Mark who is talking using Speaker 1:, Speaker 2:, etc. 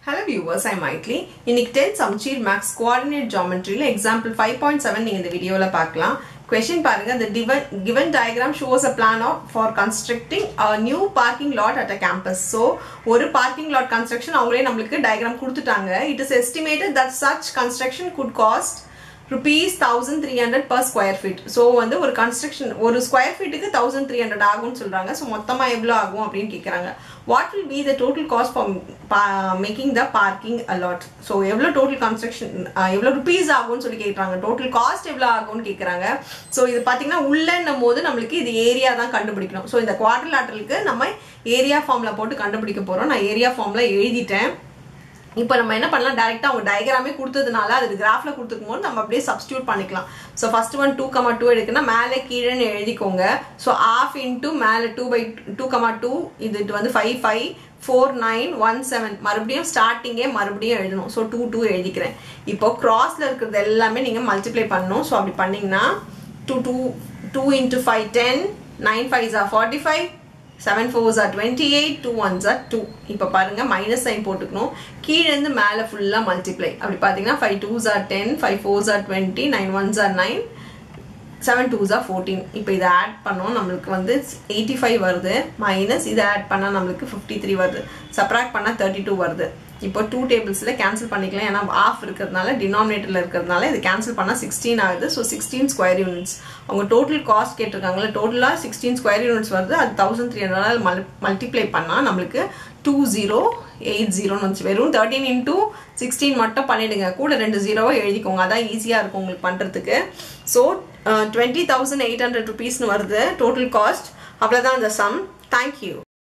Speaker 1: hello viewers ஐ மைட்லி இன்னைக்கு டென்த் சம்சீர் மேக்ஸ் கோஆர்டினேட் ஜாமெட்ரியில் எக்ஸாம்பிள் ஃபைவ் பாயிண்ட் செவன் நீங்கள் இந்த வீடியோவில் பார்க்கலாம் கொஷின் பாருங்க the given given diagram shows a plan of for constructing a new parking lot at a campus so ஒரு parking lot construction அவங்களே நம்மளுக்கு diagram கொடுத்துட்டாங்க it is estimated that such construction could cost rupees thousand three hundred per square feet so வந்து ஒரு construction ஒரு square ஃபீட்டுக்கு thousand three hundred ஆகும்னு சொல்கிறாங்க ஸோ மொத்தமாக எவ்வளோ ஆகும் அப்படின்னு கேட்குறாங்க what will be the total cost for making the parking allot so எவ்வளோ டோட்டல் கன்ஸ்ட்ரக்ஷன் எவ்வளோ ருபீஸ் ஆகும்னு சொல்லி கேட்குறாங்க டோட்டல் காஸ்ட் எவ்வளோ ஆகும்னு கேட்குறாங்க ஸோ இது பார்த்தீங்கன்னா உள்ளன்னும் போது நம்மளுக்கு இது ஏரியா தான் கண்டுபிடிக்கணும் ஸோ இந்த குவார்டர் லாட்டருக்கு நம்ம ஏரியா ஃபார்மில் போட்டு கண்டுபிடிக்க போகிறோம் நான் ஏரியா ஃபார்மில் எழுதிட்டேன் இப்போ நம்ம என்ன பண்ணலாம் டேரெக்டாக அவங்க டயக்ராமே கொடுத்ததுனால அது கிராஃபில் கொடுத்துக்கும் போது நம்ம அப்படியே சப்ஸ்டியூட் பண்ணிக்கலாம் so first one two comma two எடுக்குன்னா மேலே கீழேன்னு எழுதிக்கோங்க ஸோ ஆஃப் இன்ட்டு மேலே two by two comma two இது வந்து five five four nine one seven மறுபடியும் ஸ்டார்டிங்கே மறுபடியும் எழுதணும் ஸோ டூ டூ எழுதிக்கிறேன் இப்போ க்ராஸில் இருக்கிறது எல்லாமே நீங்கள் மல்டிப்ளை பண்ணணும் ஸோ அப்படி பண்ணிங்கன்னா two two two into five ten nine five are forty five seven fours are twenty eight two ones are two இப்போ பாருங்க மைனஸ் சைன் போட்டுக்கணும் கீழேருந்து மேலே ஃபுல்லாக மல்டிப்ளை அப்படி பார்த்தீங்கன்னா five twos are ten five fours are twenty nine ones are nine seven twos are fourteen இப்போ இதை ஆட் பண்ணோம் நம்மளுக்கு வந்து எயிட்டி ஃபைவ் வருது மைனஸ் இதை ஆட் பண்ணால் நம்மளுக்கு ஃபிஃப்டி த்ரீ வருது சப்ராக்ட் பண்ணால் தேர்ட்டி டூ வருது இப்போ டூ டேபிள்ஸில் கேன்சல் பண்ணிக்கலாம் ஏன்னா ஆஃப் இருக்கிறதுனால டினாமினேட்டரில் இருக்கிறதுனால இது கேன்சல் பண்ணால் சிக்ஸ்டீன் ஆகுது ஸோ சிக்ஸ்டீன் ஸ்கொயர் யூனிட்ஸ் அவங்க டோட்டல் காஸ்ட் கேட்டிருக்காங்களே டோட்டலாக சிக்ஸ்டீன் ஸ்கொயர் யூனிட்ஸ் வருது அது தௌசண்ட் த்ரீ ஹண்ட்ரட் மல் மல்டிப்ளை பண்ணால் நம்மளுக்கு டூ ஜீரோ எயிட் ஜீரோன்னு வந்துச்சு வெறும் தேர்ட்டீன் இன்டூ சிக்ஸ்டீன் மட்டும் பண்ணிடுங்க கூட ரெண்டு ஜீரோவை எழுதிக்கோங்க அதான் ஈஸியாக இருக்கும் உங்களுக்கு பண்ணுறதுக்கு so twenty thousand eight hundred ருபீஸ்னு வருது டோட்டல் காஸ்ட் அவ்வளோதான் அந்த சம் தேங்க்யூ